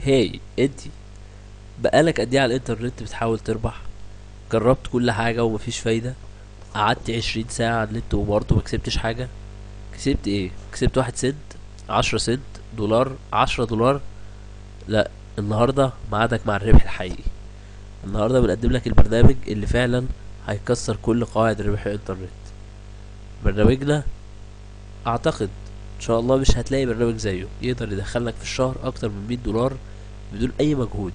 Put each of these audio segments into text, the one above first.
هاي انت بقالك قد ايه على الانترنت بتحاول تربح جربت كل حاجة ومفيش فايدة قعدت عشرين ساعة على النت وبرضه مكسبتش حاجة كسبت ايه كسبت واحد سنت عشرة سنت دولار عشرة دولار لا النهاردة ميعادك مع الربح الحقيقي النهاردة بنقدم لك البرنامج اللي فعلا هيكسر كل قواعد ربح الانترنت برنامجنا اعتقد ان شاء الله مش هتلاقي برنامج زيه يقدر يدخلك في الشهر اكتر من 100 دولار بدون اي مجهود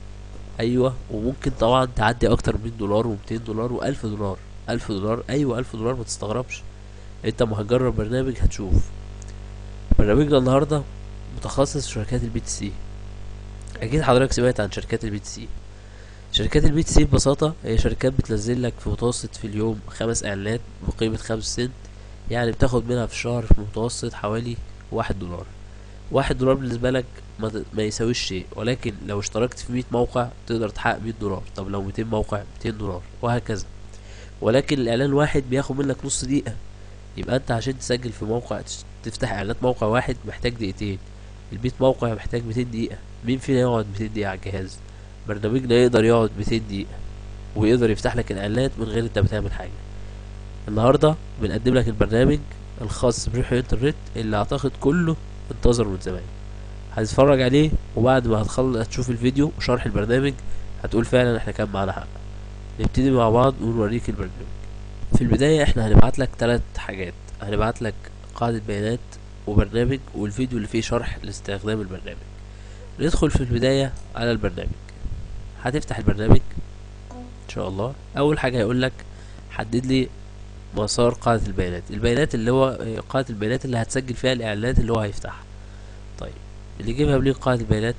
ايوه وممكن طبعا تعدي اكتر من 100 دولار و200 دولار و1000 دولار 1000 دولار ايوه 1000 دولار ما تستغربش انت ما هتجرب برنامج هتشوف برنامجنا النهارده متخصص في شركات البي تي سي اكيد حضرتك سمعت عن شركات البي تي سي شركات البي تي سي ببساطة هي شركات بتنزل لك في متوسط في اليوم خمس اعلانات بقيمة خمس سنت يعني بتاخد منها في الشهر في المتوسط حوالي واحد دولار واحد دولار بالنسبة لك ما, ت- ما يساويش شيء ولكن لو اشتركت في مية موقع تقدر تحقق مية دولار طب لو ميتين موقع ميتين دولار وهكذا ولكن الاعلان واحد بياخد منك نص دقيقة يبقى انت عشان تسجل في موقع تش- تفتح اعلانات موقع واحد محتاج دقيقتين المية موقع محتاج ميتين دقيقة مين فينا يقعد ميتين دقيقة على الجهاز برنامجنا يقدر يقعد ميتين دقيقة ويقدر يفتح لك الاعلانات من غير انت بتعمل حاجة النهاردة بنقدم لك البرنامج الخاص بربح الانترنت اللي اعتقد كله انتظر من زمان هتتفرج عليه وبعد ما هتخلص هتشوف الفيديو وشرح البرنامج هتقول فعلا احنا كان معانا حق نبتدي مع بعض ونوريك البرنامج في البداية احنا هنبعت لك ثلاث حاجات هنبعت لك قاعدة بيانات وبرنامج والفيديو اللي فيه شرح لاستخدام البرنامج ندخل في البداية على البرنامج هتفتح البرنامج ان شاء الله اول حاجة هيقول لك حدد لي مسار قاعدة البيانات البيانات اللي هو آه، قاعدة البيانات اللي هتسجل فيها الاعلانات اللي هو هيفتحها طيب اللي يجيبها منين قاعدة البيانات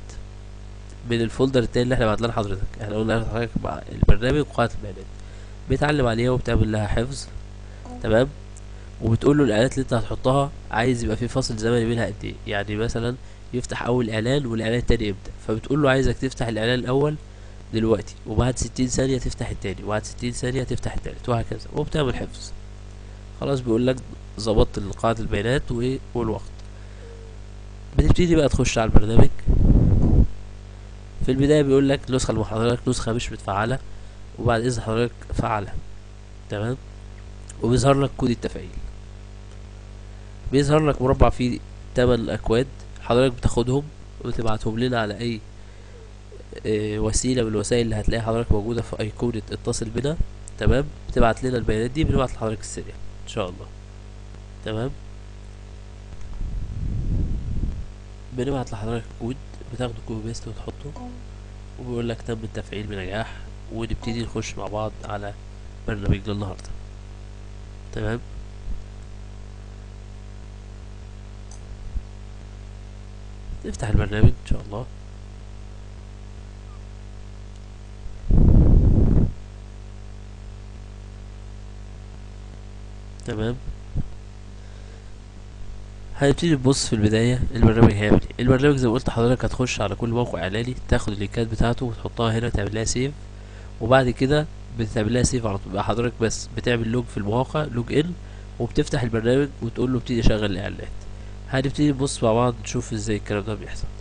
من الفولدر التاني اللي احنا بعتناه لحضرتك احنا قلنا لحضرتك مع البرنامج وقاعدة البيانات بيتعلم عليها وبتعمل لها حفظ تمام وبتقول له الاعلانات اللي انت هتحطها عايز يبقى في فاصل زمني بينها قد ايه يعني مثلا يفتح اول اعلان والاعلان التاني يبدا فبتقول له عايزك تفتح الاعلان الاول دلوقتي وبعد ستين ثانية تفتح التاني وبعد ستين ثانية تفتح التالت وهكذا وبتعمل حفظ خلاص بيقول لك ظبطت قاعدة البيانات وايه والوقت بتبتدي بقى تخش على البرنامج في البداية بيقول لك نسخة اللي مع حضرتك نسخة مش متفعلة وبعد إذن حضرتك فعلها تمام وبيظهر لك كود التفعيل بيظهر لك مربع فيه تمن أكواد حضرتك بتاخدهم وتبعتهم لنا على أي آه، وسيلة من الوسائل اللي هتلاقي حضرتك موجودة في أيقونة اتصل بنا تمام بتبعت لنا البيانات دي بنبعت لحضرتك السريع إن شاء الله تمام بنبعت لحضرتك كود بتاخده كوبي بيست وتحطه وبيقول لك تم التفعيل بنجاح ونبتدي نخش مع بعض على برنامجنا النهارده تمام نفتح البرنامج ان شاء الله تمام هنبتدي نبص في البداية البرنامج هيعمل ايه البرنامج زي ما قلت لحضرتك هتخش على كل موقع اعلاني تاخد اللينكات بتاعته وتحطها هنا تعمل لها سيف وبعد كده بتعمل لها سيف على طول بقى حضرتك بس بتعمل لوج في المواقع لوج ان وبتفتح البرنامج وتقول له ابتدي اشغل الاعلانات هنبتدي نبص مع بعض نشوف ازاي الكلام ده بيحصل